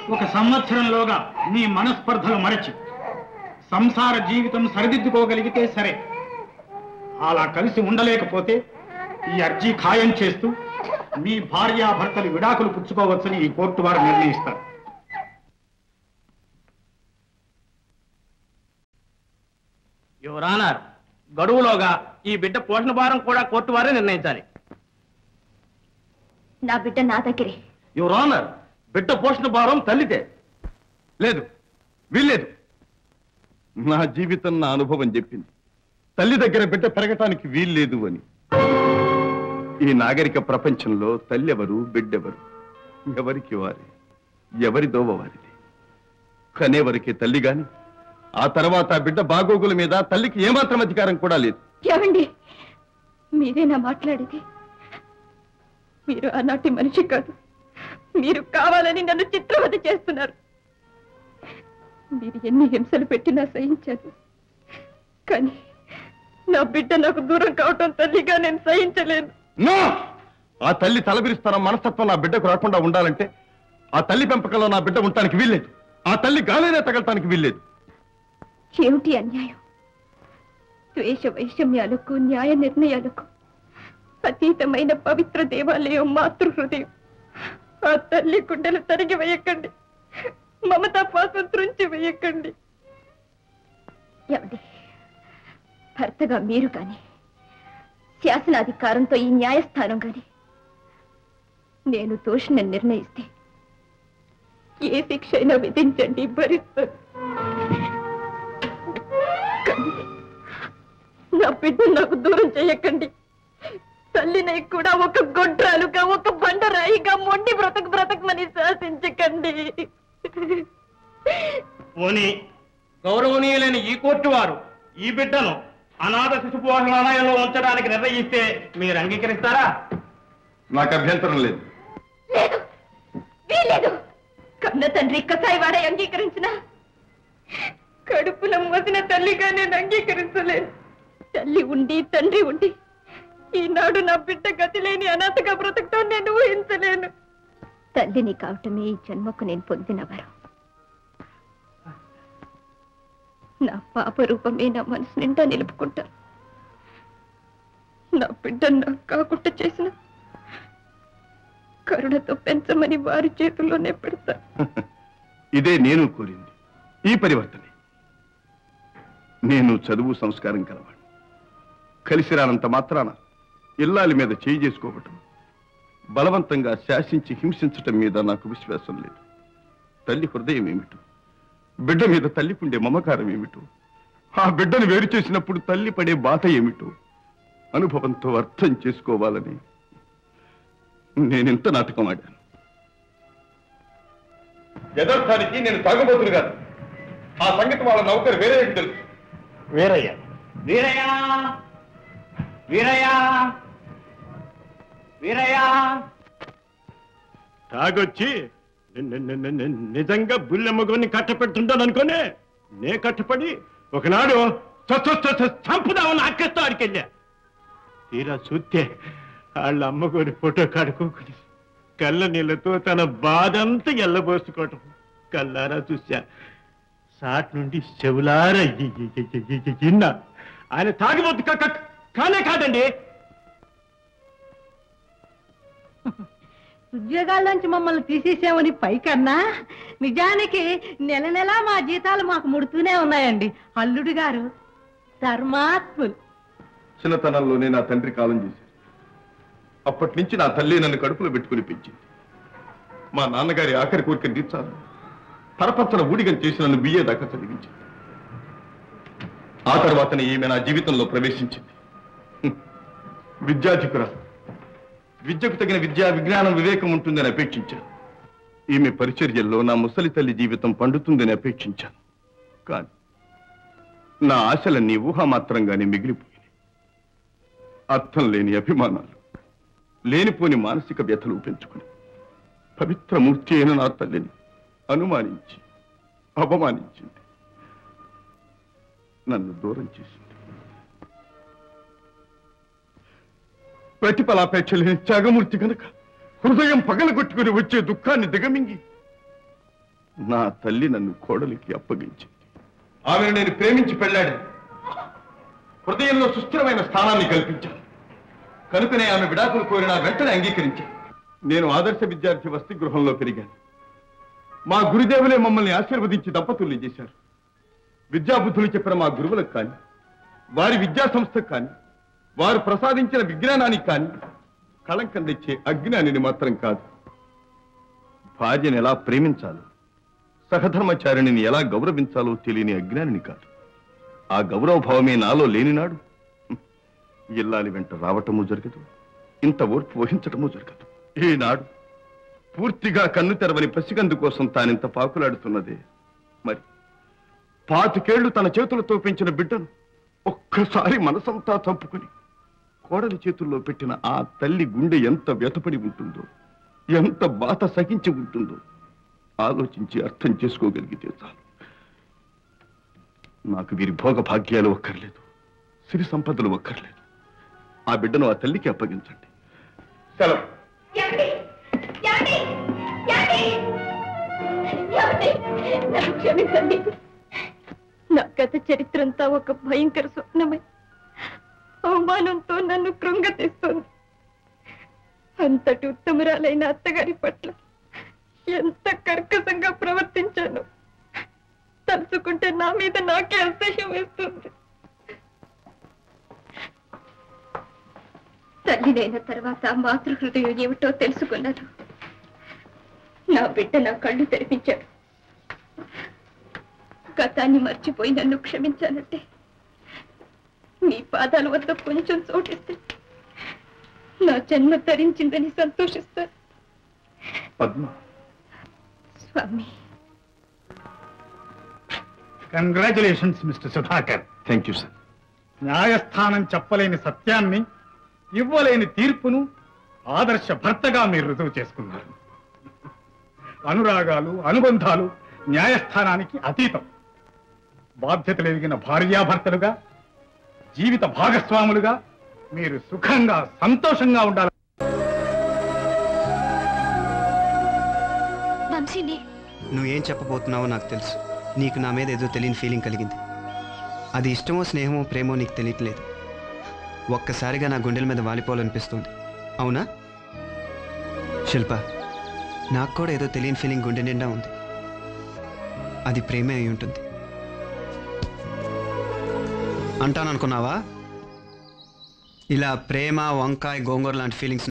ఒక సంవత్సరంలోగా నీ మనస్పర్ధలు మరచి సంసార జీవితం సరిదిద్దుకోగలిగితే సరే అలా కలిసి ఉండలేకపోతే ఈ అర్జీ ఖాయం చేస్తూ మీ భార్యాభర్తలు విడాకులు పుచ్చుకోవచ్చని ఈ కోర్టు వారు నిర్ణయిస్తారు యువరానర్ గడువులోగా ఈ బిడ్డ పోషణ భారం కూడా కోర్టు వారే నిర్ణయించాలి నా బిడ్డ నా దగ్గరే యువర్ ఆనర్ బిడ్డ పోషణ భారం తల్లితే లేదు వీల్లేదు నా జీవితం నా అనుభవం చెప్పింది తల్లి దగ్గర బిడ్డ పెరగటానికి వీల్లేదు అని ఈ నాగరిక ప్రపంచంలో తల్లి ఎవరు బిడ్డెవరు ఎవరికి వారి ఎవరి దోవ వారిది కనేవరికి తల్లి గాని ఆ తర్వాత ఆ బిడ్డ బాగోగుల మీద తల్లికి ఏమాత్రం అధికారం కూడా లేదు ఏమండి మీరేనా మాట్లాడేది మీరు ఆనాటి మనిషి కాదు మీరు కావాలని నన్ను చిత్రవద చేస్తున్నారు మీరు ఎన్ని హింసలు పెట్టినా సహించాను కానీ నా బిడ్డ నాకు దూరం కావటం తల్లిగా నేను సహించలేను నో ఆ తల్లి తలబిరిస్తాన మనస్తత్వం నా బిడ్డకు రాకుండా ఉండాలంటే ఆ తల్లి పెంపకంలో నా బిడ్డ ఉండటానికి వీల్లేదు ఆ తల్లి గాలినే తగలటానికి వీల్లేదు ఏమిటి అన్యాయం ద్వేష వైషమ్యాలకు న్యాయ నిర్ణయాలకు అతీతమైన పవిత్ర దేవాలయం మాతృ హృదయం ఆ తల్లి గుండెలు తరిగి వేయకండి మమతా పాసం త్రుంచి వేయకండి ఏమండి భర్తగా మీరు కాని శాసనాధికారంతో ఈ న్యాయస్థానం గాని నేను దోషిని నిర్ణయిస్తే ఏ శిక్ష అయినా విధించండి భరిస్తాను కానీ నా బిడ్డ నాకు దూరం చేయకండి తల్లినై కూడా ఒక గొడ్రాలుగా ఒక బండరాయిగా మొండి బ్రతకు బ్రతకమని శాసించకండి పోనీ గౌరవనీయులైన ఈ కోర్టు వారు ఈ బిడ్డను అనాథ శిశు పోషణాలయంలో ఉంచడానికి నిర్ణయిస్తే మీరు అంగీకరిస్తారా నాకు అభ్యంతరం లేదు లేదు వీలేదు కన్న తండ్రి కసాయి వాడే అంగీకరించిన కడుపులో మోసిన తల్లిగా నేను అంగీకరించలేను తల్లి ఉండి తండ్రి ఉండి ఈనాడు నా బిడ్డ గతి లేని అనాథగా బ్రతకటం నేను ఊహించలేను తల్లిని కావటమే ఈ జన్మకు నేను పొందిన వరం నా పాప రూపమే నా మనసు నిండా నిలుపుకుంటాను నా బిడ్డను నాకు కాకుండా చేసిన కరుణతో పెంచమని వారి చేతుల్లోనే పెడతా ఇదే నేను కోరింది ఈ పరివర్తనే నేను చదువు సంస్కారం కలవాడు కలిసి రానంత మాత్రాన ఇల్లాలి మీద చేయి చేసుకోవటం బలవంతంగా శాసించి హింసించటం మీద నాకు విశ్వాసం లేదు తల్లి హృదయం ఏమిటో బిడ్డ మీద తల్లికుండే మమకారం ఏమిటో ఆ బిడ్డను వేరు చేసినప్పుడు తల్లి పడే బాధ ఏమిటో అనుభవంతో అర్థం చేసుకోవాలని నేనెంత నాటకం ఆడాను యథార్థానికి నేను తాగబోతును కాదు ఆ సంగతి వాళ్ళ నౌకరు వేరే తెలుసు వీరయ్య వీరయ్య వీరయ్య వీరయ్య తాగొచ్చి ని- ని- ని- ని- నిజంగా బుల్లెమ్మగోని కట్టపెడుతుంటాను అనుకోనే నే కట్టపడి ఒకనాడు చ- చ- చ- చ- చంపుదామని అక్కస్తో ఆడికెళ్ళా తీరా చూస్తే వాళ్ళ అమ్మగోని ఫోటో కడుకోకుని కళ్ళ నీళ్ళతో తన బాధంతా ఎల్లబోసుకోవటం కళ్ళారా చూశా సాట్ నుండి చెవులారా ఇ- ఇ- ఇ- ఇ- ఇ- ఇన్నా ఆయన తాగిపోతు క- క- కానే కాదండి ఉద్యోగాల్లోంచి మమ్మల్ని తీసేసామని పైకన్నా నిజానికి నెల నెలా మా జీతాలు మాకు ముడుతూనే ఉన్నాయండి అల్లుడు గారు ధర్మాత్ములు చిన్నతనంలోనే నా తండ్రి కాలం చేశారు అప్పటి నుంచి నా తల్లి నన్ను కడుపులో పెట్టుకుని పెంచింది మా నాన్నగారి ఆఖరి కోరిక తీర్చాలి పరపచ్చల ఊడిగం చేసి నన్ను బిఏ దాకా చదివించింది ఆ తర్వాతనే ఈమె నా జీవితంలో ప్రవేశించింది హ్మ్. విద్యాధికురాలు విద్యకు తగిన విద్యా విజ్ఞానం వివేకం ఉంటుందని అపేక్షించాను ఈమె పరిచర్యల్లో నా ముసలి తల్లి జీవితం పండుతుందని అపేక్షించాను కానీ నా ఆశలన్నీ ఊహామాత్రంగానే మిగిలిపోయినాయి అర్థం లేని అభిమానాలు లేనిపోని మానసిక వ్యథలు పెంచుకుని పవిత్రమూర్తి అయిన నా తల్లిని అనుమానించి అవమానించింది నన్ను దూరం చేసింది ప్రతిఫలాపేక్ష లేని త్యాగమూర్తి కనుక హృదయం పగలగొట్టుకుని వచ్చే దుఃఖాన్ని దిగమింగి నా తల్లి నన్ను కోడలికి అప్పగించింది ఆమెను నేను ప్రేమించి పెళ్ళాడు హృదయంలో సుస్థిరమైన స్థానాన్ని కల్పించాను కనుకనే ఆమె విడాకులు కోరిన వెంటనే అంగీకరించాను నేను ఆదర్శ విద్యార్థి వసతి గృహంలో పెరిగాను మా గురుదేవులే మమ్మల్ని ఆశీర్వదించి దంపతుల్ని చేశారు విద్యాబుద్ధులు చెప్పిన మా గురువులకు కానీ వారి విద్యా సంస్థకు కానీ వారు ప్రసాదించిన విజ్ఞానానికి కానీ కళంకం తెచ్చే అజ్ఞానిని మాత్రం కాదు భార్యను ఎలా ప్రేమించాలో సహధర్మచారిణిని ఎలా గౌరవించాలో తెలియని అజ్ఞానిని కాదు ఆ గౌరవ భావమే నాలో లేనినాడు హ్మ్, ఇల్లాలి వెంట రావటము జరగదు ఇంత ఓర్పు వహించటము జరగదు ఈనాడు పూర్తిగా కన్ను తెరవని పసిగందు కోసం తానింత పాకులాడుతున్నదే మరి పాతికేళ్లు తన చేతులతో పెంచిన బిడ్డను ఒక్కసారి మనసంతా చంపుకుని కోడలి చేతుల్లో పెట్టిన ఆ తల్లి గుండె ఎంత వ్యతపడి ఉంటుందో ఎంత బాధ సహించి ఉంటుందో ఆలోచించి అర్థం చేసుకోగలిగితే చాలు నాకు వీరి భోగ భాగ్యాలు ఒక్కర్లేదు సిరి సంపదలు ఒక్కర్లేదు ఆ బిడ్డను ఆ తల్లికి అప్పగించండి సెలవు నన్ను క్షమించండి నా గత చరిత్రంతా ఒక భయంకర స్వప్నమై అవమానంతో నన్ను కృంగతీస్తుంది అంతటి ఉత్తమురాలైన అత్తగారి పట్ల ఎంత కర్కశంగా ప్రవర్తించాను తలుచుకుంటే నా మీద నాకే అసహ్యం వేస్తుంది తల్లినైన తర్వాత మాతృహృదయం ఏమిటో తెలుసుకున్నాను నా బిడ్డ నా కళ్ళు తెరిపించాడు గతాన్ని మర్చిపోయి నన్ను క్షమించానంటే మీ పాదాల వద్ద కొంచెం చోటిస్తే నా జన్మ తరించిందని సంతోషిస్తాను Padma Swamy congratulations Mr Sudhakar thank you sir న్యాయస్థానం చెప్పలేని సత్యాన్ని ఇవ్వలేని తీర్పును ఆదర్శ భర్తగా మీరు రుజువు చేసుకున్నారు అనురాగాలు అనుబంధాలు న్యాయస్థానానికి అతీతం బాధ్యతలు ఎదిగిన భార్యాభర్తలుగా జీవిత భాగస్వాములుగా మీరు సుఖంగా సంతోషంగా ఉండాలి వంశీని నువ్వేం చెప్పబోతున్నావో నాకు తెలుసు నీకు నా మీద ఏదో తెలియని ఫీలింగ్ కలిగింది అది ఇష్టమో స్నేహమో ప్రేమో నీకు తెలియట్లేదు ఒక్కసారిగా నా గుండెల మీద వాలిపోవాలనిపిస్తుంది అవునా శిల్ప నాకు కూడా ఏదో తెలియని ఫీలింగ్ గుండె నిండా ఉంది అది ప్రేమే అయి ఉంటుంది అంటాననుకున్నావా ఇలా ప్రేమ వంకాయ గోంగూర లాంటి ఫీలింగ్స్